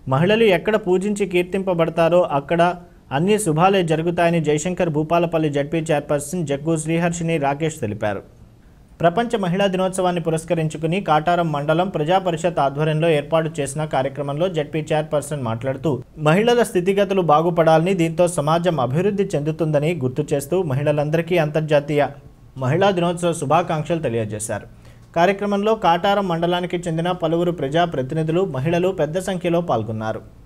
మహిళలు ఎక్కడ పూజించి కీర్తింపబడతారో అక్కడ అన్ని శుభాలే జరుగుతాయని జయశంకర్ భూపాలపల్లి జడ్పీ చైర్పర్సన్ జగ్గు శ్రీహర్షిని రాకేష్ తెలిపారు ప్రపంచ మహిళా దినోత్సవాన్ని పురస్కరించుకుని కాటారం మండలం ప్రజా పరిషత్ ఆధ్వర్యంలో ఏర్పాటు చేసిన కార్యక్రమంలో జడ్పీ చైర్పర్సన్ మాట్లాడుతూ మహిళల స్థితిగతులు బాగుపడాలని దీంతో సమాజం అభివృద్ధి చెందుతుందని గుర్తు చేస్తూ మహిళలందరికీ అంతర్జాతీయ మహిళా దినోత్సవ శుభాకాంక్షలు తెలియజేశారు కార్యక్రమంలో కాటారం మండలానికి చెందిన పలువురు ప్రజా ప్రతినిధులు మహిళలు పెద్ద సంఖ్యలో పాల్గొన్నారు